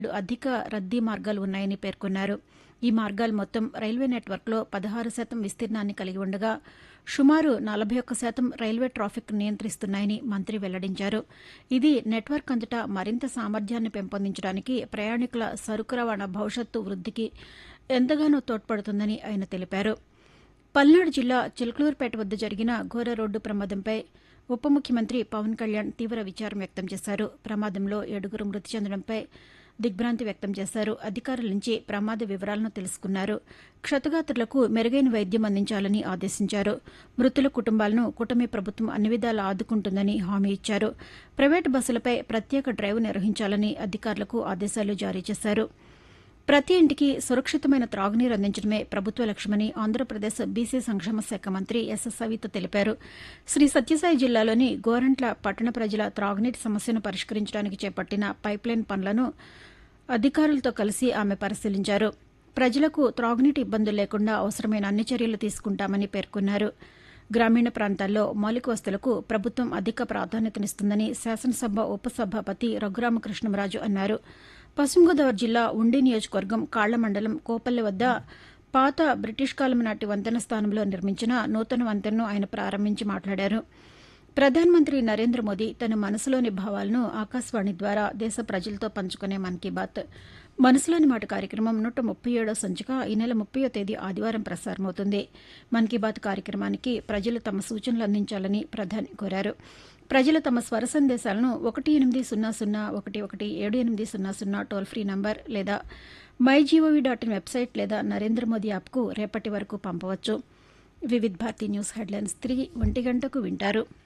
అధిక రద్దీ మార్గాలు ఉన్నాయని పేర్కొన్నారు ఈ మార్గాలు మొత్తం రైల్వే నెట్వర్క్లో పదహారు శాతం విస్తీర్ణాన్ని కలిగి ఉండగా సుమారు నలభై ఒక్క శాతం రైల్వే ట్రాఫిక్ నియంత్రిస్తున్నాయని మంత్రి వెల్లడించారు ఇది నెట్వర్క్ అంతటా మరింత సామర్థ్యాన్ని పెంపొందించడానికి ప్రయాణికుల సరుకు రవాణా భవిష్యత్తు వృద్దికి ఎంతగానో తోడ్పడుతుందని ఆయన తెలిపారు పల్నాడు జిల్లా చిలకలూరుపేట వద్ద జరిగిన ఘోర రోడ్డు ప్రమాదంపై ఉప ముఖ్యమంత్రి పవన్ కళ్యాణ్ తీవ్ర విచారం వ్యక్తం చేశారు ప్రమాదంలో ఏడుగురు మృతి చెందడంపై దిగ్భ్రాంతి వ్యక్తం చేశారు అధికారుల నుంచి ప్రమాద వివరాలను తెలుసుకున్నారు క్షతగాత్రులకు మెరుగైన వైద్యం అందించాలని ఆదేశించారు మృతుల కుటుంబాలను కూటమి ప్రభుత్వం అన్ని విధాలా ఆదుకుంటుందని హామీ ఇచ్చారు ప్రైవేటు బస్సులపై ప్రత్యేక డ్రైవ్ నిర్వహించాలని అధికారులకు ఆదేశాలు జారీ చేశారు ప్రతి ఇంటికి సురక్షితమైన త్రాగునీరు అందించడమే ప్రభుత్వ లక్ష్యమని ఆంధ్రప్రదేశ్ బీసీ సంక్షేమ శాఖ మంత్రి ఎస్ఎస్ సవిత తెలిపారు శ్రీ సత్యసాయి జిల్లాలోని గోరంట్ల పట్టణ ప్రజల త్రాగునీటి సమస్యను పరిష్కరించడానికి చేపట్టిన పైప్లైన్ పనులను అధికారులతో కలిసి ఆమె పరిశీలించారు ప్రజలకు త్రాగునీటి ఇబ్బందులు లేకుండా అవసరమైన అన్ని చర్యలు తీసుకుంటామని పేర్కొన్నారు గ్రామీణ ప్రాంతాల్లో మౌలిక వస్తువులకు ప్రభుత్వం అధిక ప్రాధాన్యతనిస్తుందని శాసనసభ ఉపసభాపతి రఘురామకృష్ణంరాజు అన్నారు పశ్చిమ గోదావరి జిల్లా ఉండి నియోజకవర్గం కాళ్ల మండలం కోపల్లె వద్ద పాత బ్రిటిష్ కాలం నాటి వంతెన స్థానంలో నిర్మించిన నూతన వంతెనను ఆయన ప్రారంభించి మాట్లాడారు ప్రధానమంత్రి నరేంద్ర మోదీ తన మనసులోని భావాలను ఆకాశవాణి ద్వారా దేశ ప్రజలతో పంచుకునే మన్ కీ బాత్ మనసులోని మాట కార్యక్రమం నూట ముప్పై ఏడో సంచిక ఈ నెల ముప్పయో తేదీ ఆదివారం ప్రసారమవుతుంది మన్ కీ బాత్ కార్యక్రమానికి ప్రజలు తమ సూచనలు అందించాలని ప్రధాని కోరారు ప్రజలు తమ స్వర సందేశాలను ఒకటి ఎనిమిది సున్నా సున్నా ఒకటి ఒకటి ఏడు ఎనిమిది సున్నా సున్నా టోల్ ఫ్రీ నంబర్ లేదా my G O V dot in website లేదా నరేంద్ర మోదీ యాప్కు రేపటి వరకు పంపవచ్చు వివిధ్ భారతి న్యూస్ హెడ్లైన్స్ తిరిగి ఒంటి గంటకు వింటారు